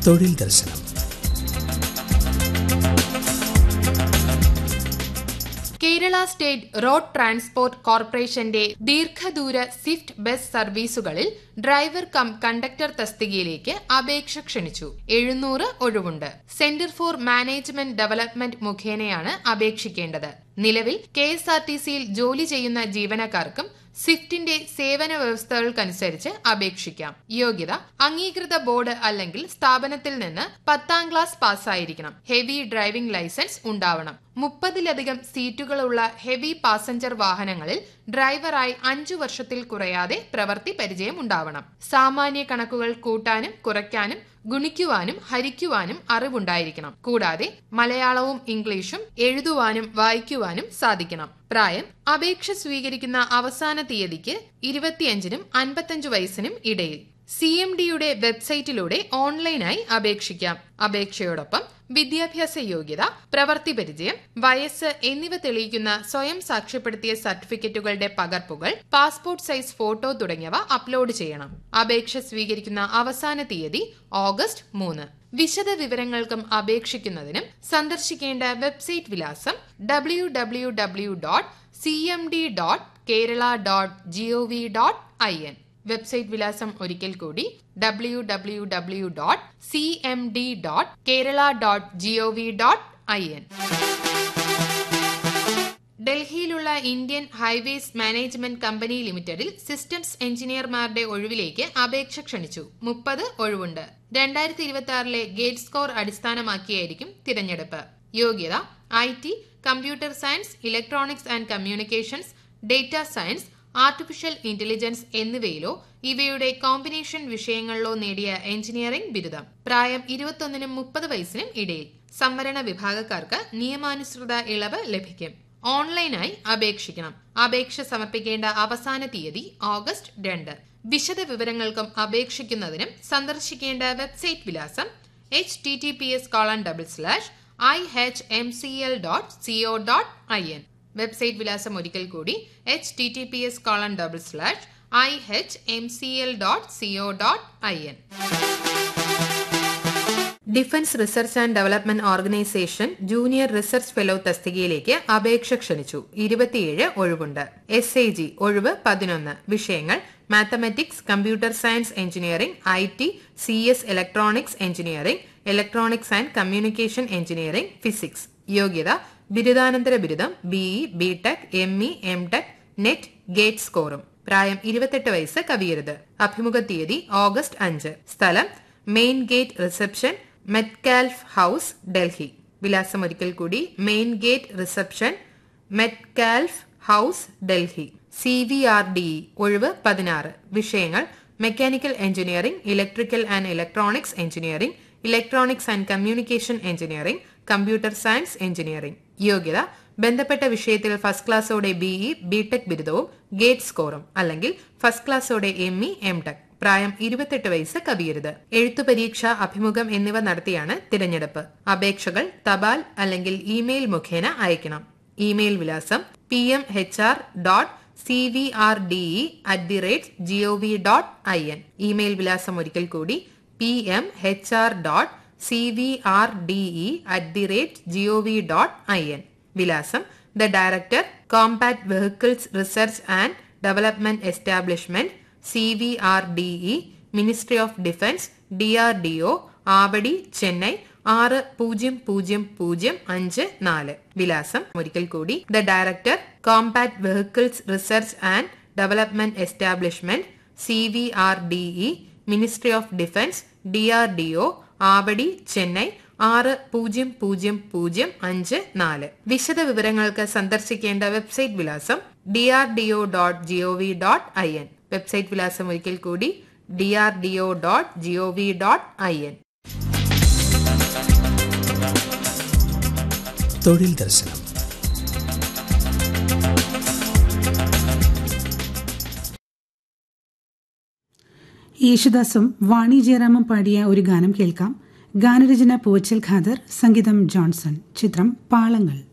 തൊഴിൽ ദർശനം Kerala state road transport കോർപ്പറേഷന്റെ ദീർഘദൂര സ്വിഫ്റ്റ് ബസ് സർവീസുകളിൽ ഡ്രൈവർ കം കണ്ടക്ടർ തസ്തികയിലേക്ക് അപേക്ഷ ക്ഷണിച്ചു എഴുന്നൂറ് ഒഴിവുണ്ട് സെന്റർ ഫോർ മാനേജ്മെന്റ് ഡെവലപ്മെന്റ് മുഖേനയാണ് അപേക്ഷിക്കേണ്ടത് നിലവിൽ കെ എസ് ആർ ടി സിയിൽ ജോലി ചെയ്യുന്ന ജീവനക്കാർക്കും സ്വിഫ്റ്റിന്റെ സേവന വ്യവസ്ഥകൾക്കനുസരിച്ച് അപേക്ഷിക്കാം യോഗ്യത അംഗീകൃത ബോർഡ് അല്ലെങ്കിൽ സ്ഥാപനത്തിൽ നിന്ന് പത്താം ക്ലാസ് പാസ്സായിരിക്കണം ഹെവി ഡ്രൈവിംഗ് ലൈസൻസ് ഉണ്ടാവണം മുപ്പതിലധികം സീറ്റുകളുള്ള ഹെവി പാസഞ്ചർ വാഹനങ്ങളിൽ ഡ്രൈവറായി അഞ്ചു വർഷത്തിൽ കുറയാതെ പ്രവൃത്തി പരിചയം ഉണ്ടാവണം സാമാന്യ കണക്കുകൾ കൂട്ടാനും കുറയ്ക്കാനും ഗുണിക്കുവാനും ഹരിക്കുവാനും അറിവുണ്ടായിരിക്കണം കൂടാതെ മലയാളവും ഇംഗ്ലീഷും എഴുതുവാനും വായിക്കുവാനും സാധിക്കണം പ്രായം അപേക്ഷ സ്വീകരിക്കുന്ന അവസാന തീയതിക്ക് ഇരുപത്തിയഞ്ചിനും അൻപത്തഞ്ചു വയസ്സിനും ഇടയിൽ സി എം ഡിയുടെ വെബ്സൈറ്റിലൂടെ ഓൺലൈനായി അപേക്ഷിക്കാം അപേക്ഷയോടൊപ്പം വിദ്യാഭ്യാസ യോഗ്യത പ്രവൃത്തി പരിചയം വയസ്സ് എന്നിവ തെളിയിക്കുന്ന സ്വയം സാക്ഷ്യപ്പെടുത്തിയ സർട്ടിഫിക്കറ്റുകളുടെ പകർപ്പുകൾ പാസ്പോർട്ട് സൈസ് ഫോട്ടോ തുടങ്ങിയവ അപ്ലോഡ് ചെയ്യണം അപേക്ഷ സ്വീകരിക്കുന്ന അവസാന തീയതി ഓഗസ്റ്റ് മൂന്ന് വിശദ വിവരങ്ങൾക്കും അപേക്ഷിക്കുന്നതിനും സന്ദർശിക്കേണ്ട വെബ്സൈറ്റ് വിലാസം W W W dot C M D dot Kerala dot G O V dot I N website വിലാസം ഒരിക്കൽ കൂടി W W W dot C M D dot Kerala dot G O V dot I N ഡൽഹിയിലുള്ള Indian highways management company ലിമിറ്റഡിൽ systems എഞ്ചിനീയർമാരുടെ ഒഴിവിലേക്ക് അപേക്ഷ ക്ഷണിച്ചു മുപ്പത് ഒഴിവുണ്ട് രണ്ടായിരത്തി ഇരുപത്തി ആറിലെ ഗേറ്റ് സ്കോർ അടിസ്ഥാനമാക്കിയായിരിക്കും തിരഞ്ഞെടുപ്പ് യോഗ്യത I T computer science electronics and communications data science artificial intelligence എന്നിവയിലോ ഇവയുടെ കോമ്പിനേഷൻ വിഷയങ്ങളിലോ നേടിയ എഞ്ചിനീയറിംഗ് ബിരുദം പ്രായം ഇരുപത്തൊന്നിനും മുപ്പത് വയസ്സിനും ഇടയിൽ സംവരണ വിഭാഗക്കാർക്ക് നിയമാനുസൃത ഇളവ് ലഭിക്കും ഓൺലൈനായി അപേക്ഷിക്കണം അപേക്ഷ സമർപ്പിക്കേണ്ട അവസാന തീയതി ഓഗസ്റ്റ് രണ്ട് വിശദ വിവരങ്ങൾക്കും അപേക്ഷിക്കുന്നതിനും സന്ദർശിക്കേണ്ട വെബ്സൈറ്റ് വിലാസം H T T P S colon double slash I H M C L dot co dot I N website വിലാസം ഒരിക്കൽ കൂടി H T T P S colon double slash I H M C L dot co dot I N defence research and development organisation junior research fellow തസ്തികയിലേക്ക് അപേക്ഷ ക്ഷണിച്ചു ഇരുപത്തിയേഴ് ഒഴിവുണ്ട് S A G ഒഴിവ് പതിനൊന്ന് വിഷയങ്ങൾ mathematics computer science engineering I T C S electronics engineering electronics and communication engineering physics യോഗ്യത ബിരുദാനന്തര ബിരുദം BE BTech M E M tech NET GATE സ്കോറും പ്രായം ഇരുപത്തെട്ട് വയസ്സ് കവിയരുത് അഭിമുഖ തീയതി ഓഗസ്റ്റ് അഞ്ച് സ്ഥലം main gate reception Metcalfe house Delhi വിലാസം ഒരിക്കൽ കൂടി main gate reception Metcalfe house Delhi C V R D ഒഴിവ് പതിനാറ് വിഷയങ്ങൾ mechanical engineering electrical and electronics engineering electronics and communication engineering computer science engineering യോഗ്യത ബന്ധപ്പെട്ട വിഷയത്തിൽ ഫസ്റ്റ് ക്ലാസ്സോടെ ബിഇ ബിടെക് ബിരുദവും ഗേറ്റ് സ്കോറും അല്ലെങ്കിൽ ഫസ്റ്റ് ക്ലാസ്സോടെ എം ഇ എം ടെക് പ്രായം ഇരുപത്തെട്ട് വയസ്സ് കവിയരുത് എഴുത്തു പരീക്ഷ അഭിമുഖം എന്നിവ നടത്തിയാണ് തിരഞ്ഞെടുപ്പ് അപേക്ഷകൾ തപാൽ അല്ലെങ്കിൽ ഇമെയിൽ മുഖേന അയക്കണം ഇമെയിൽ വിലാസം P M H R dot C V R D E at the rate G O V dot I N email വിലാസം ഒരിക്കൽ കൂടി P M H R dot C V R D E at the rate G O V dot I N വിലാസം the director compact vehicles research and development establishment C V R D E ministry of defence D R D O Avadi Chennai ആറ് പൂജ്യം പൂജ്യം പൂജ്യം അഞ്ച് നാല് വിലാസം ഒരിക്കൽ കൂടി the director compact vehicles research and development establishment C V R D E ministry of defence D R D O Avadi Chennai ആറ് പൂജ്യം പൂജ്യം പൂജ്യം അഞ്ച് നാല് വിശദ വിവരങ്ങൾക്ക് സന്ദർശിക്കേണ്ട വെബ്സൈറ്റ് വിലാസം D R D O dot G O V dot I N website വിലാസം ഒരിക്കൽ കൂടി D R D O dot G O V dot I N തൊഴിൽ ദർശനം യേശുദാസും വാണി ജയറാമും പാടിയ ഒരു ഗാനം കേൾക്കാം ഗാനരചന പൂവച്ചൽ ഖാദർ സംഗീതം ജോൺസൺ ചിത്രം പാളങ്ങൾ